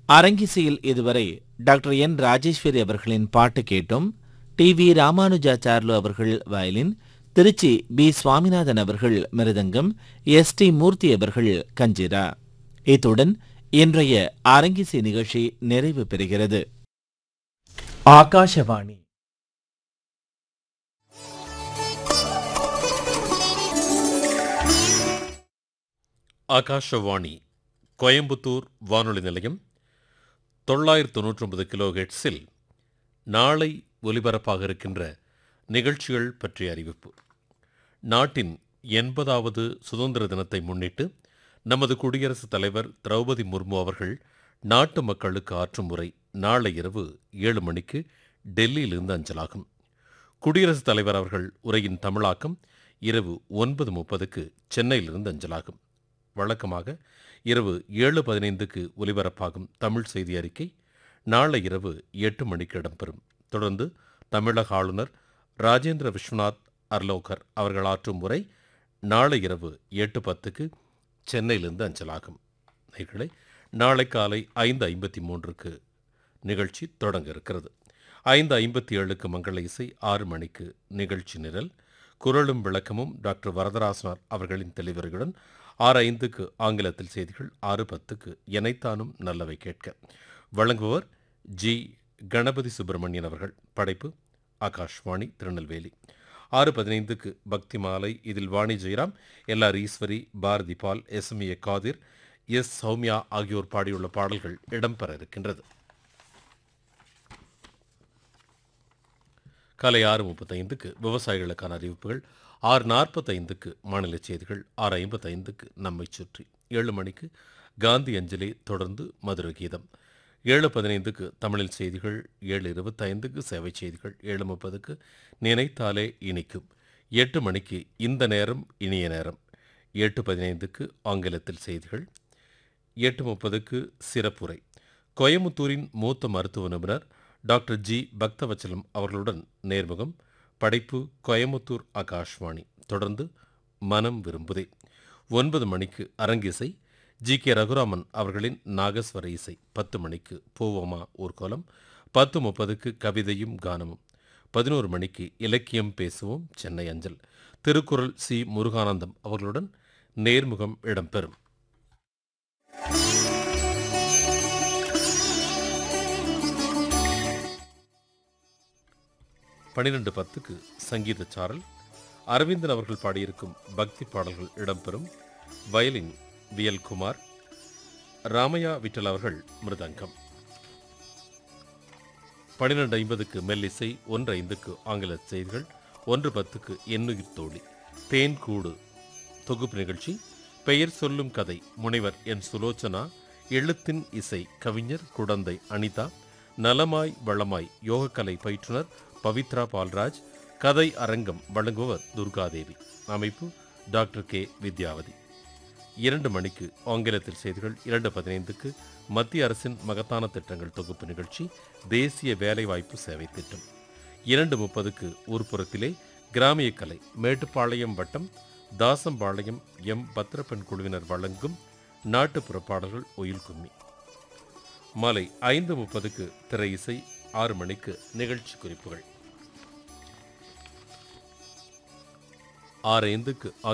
அரங்கிசையில் இதுவரை டாக்டர் என் ராஜேஸ்வரி அவர்களின் பாட்டு கேட்டோம் டி வி ராமானுஜாச்சார்லு அவர்கள் வயலின் திருச்சி பி சுவாமிநாதன் அவர்கள் மிருதங்கம் எஸ் டி மூர்த்தி அவர்கள் கஞ்சிரா இத்துடன் இன்றைய அரங்கிசை நிகழ்ச்சி நிறைவு பெறுகிறது ஆகாஷவாணி ஆகாஷவாணி கோயம்புத்தூர் வானொலி நிலையம் தொள்ளாயிரத்து தொண்ணூற்றொன்பது கிலோ ஹெட்ஸில் நாளை ஒலிபரப்பாக இருக்கின்ற நிகழ்ச்சிகள் பற்றிய அறிவிப்பு நாட்டின் எண்பதாவது சுதந்திர தினத்தை முன்னிட்டு நமது குடியரசுத் தலைவர் திரௌபதி முர்மு அவர்கள் நாட்டு மக்களுக்கு ஆற்றும் உரை நாளை இரவு ஏழு மணிக்கு டெல்லியிலிருந்து அஞ்சலாகும் குடியரசுத் தலைவர் அவர்கள் உரையின் தமிழாக்கம் இரவு ஒன்பது முப்பதுக்கு சென்னையிலிருந்து அஞ்சலாகும் வழக்கமாக இரவு ஏழு பதினைந்துக்கு ஒலிபரப்பாகும் தமிழ் செய்தி அறிக்கை நாளை இரவு எட்டு மணிக்கு இடம்பெறும் தொடர்ந்து தமிழக ஆளுநர் ராஜேந்திர விஸ்வநாத் அர்லோகர் அவர்கள் ஆற்றும் உரை நாளை இரவு எட்டு பத்துக்கு சென்னையிலிருந்து அஞ்சலாகும் நேர்களை நாளை காலை ஐந்து ஐம்பத்தி மூன்றுக்கு நிகழ்ச்சி தொடங்க இருக்கிறது ஐந்து ஐம்பத்தி ஏழுக்கு மங்கள இசை ஆறு மணிக்கு நிகழ்ச்சி நிரல் குரலும் விளக்கமும் டாக்டர் வரதராசனார் அவர்களின் தெளிவர்களுடன் ஆறு ஐந்துக்கு ஆங்கிலத்தில் செய்திகள் ஆறு பத்துக்கு எனைத்தானும் நல்லவை கேட்க வழங்குபவர் ஜி கணபதி சுப்பிரமணியன் அவர்கள் படைப்பு ஆகாஷ்வாணி திருநெல்வேலி ஆறு பதினைந்துக்கு பக்தி மாலை இதில் Vani Jayaram L R Eswari Bharathi Pal S M A Khader S Sowmya ஆகியோர் பாடியுள்ள பாடல்கள் இடம்பெற இருக்கின்றது காலை ஆறு முப்பத்தைந்துக்கு விவசாயிகளுக்கான அறிவிப்புகள் ஆறு நாற்பத்தைந்துக்கு மாநில செய்திகள் ஆறு ஐம்பத்தைந்துக்கு நம்மை சுற்றி ஏழு மணிக்கு காந்தி அஞ்சலி தொடர்ந்து மதுரை கீதம் ஏழு பதினைந்துக்கு தமிழில் செய்திகள் ஏழு இருபத்தைந்துக்கு சேவை செய்திகள் ஏழு முப்பதுக்கு நினைத்தாலே இனிக்கும் எட்டு மணிக்கு இந்த நேரம் இனிய நேரம் எட்டு பதினைந்துக்கு ஆங்கிலத்தில் செய்திகள் எட்டு முப்பதுக்கு சிறப்புரை கோயமுத்தூரின் மூத்த மருத்துவ நிபுணர் டாக்டர் ஜி பக்தவச்சலம் அவர்களுடன் நேர்முகம் படைப்பு கோயமுத்தூர் ஆகாஷ்வாணி தொடர்ந்து மனம் விரும்புதே ஒன்பது மணிக்கு அரங்கிசை ஜி கே ரகுராமன் அவர்களின் நாகஸ்வர இசை பத்து மணிக்கு பூவமா ஊர்கோலம் பத்து முப்பதுக்கு கவிதையும் கானமும் பதினோரு மணிக்கு இலக்கியம் பேசுவோம் சென்னை அஞ்சல் திருக்குறள் சி முருகானந்தம் அவர்களுடன் நேர்முகம் இடம்பெறும் பனிரெண்டு பத்துக்கு சங்கீத சாரல் அரவிந்தன் அவர்கள் பாடியிருக்கும் பக்தி பாடல்கள் இடம்பெறும் வயலின் வியல் குமார் ராமையா விட்டல் அவர்கள் மிருதங்கம் பன்னிரெண்டு ஐம்பதுக்கு மெல்லிசை ஒன்று ஐந்துக்கு ஆங்கில செய்திகள் ஒன்று பத்துக்கு எண்ணுயிர் தோழி தேன் கூடு தொகுப்பு நிகழ்ச்சி பெயர் சொல்லும் கதை முனைவர் என் சுலோச்சனா எழுத்தின் இசை கவிஞர் குடந்தை அனிதா நலமாய் வளமாய் யோகக்கலை பயிற்றுனர் பவித்ரா பால்ராஜ் கதை அரங்கம் வழங்குபவர் துர்காதேவி அமைப்பு டாக்டர் கே வித்யாவதி இரண்டு மணிக்கு ஆங்கிலத்தில் செய்திகள் இரண்டு பதினைந்துக்கு மத்திய அரசின் மகத்தான திட்டங்கள் தொகுப்பு நிகழ்ச்சி தேசிய வேலைவாய்ப்பு சேவை திட்டம் இரண்டு முப்பதுக்கு ஊர்ப்புறத்திலே கிராமிய கலை மேட்டுப்பாளையம் வட்டம் தாசம்பாளையம் எம் பத்திரப்பெண் குழுவினர் வழங்கும் நாட்டுப்புற பாடல்கள் ஒயில் கும்மி மாலை ஐந்து முப்பதுக்கு திரை இசை ஆறு மணிக்கு நிகழ்ச்சி குறிப்புகள் ஆறு ஐந்துக்கு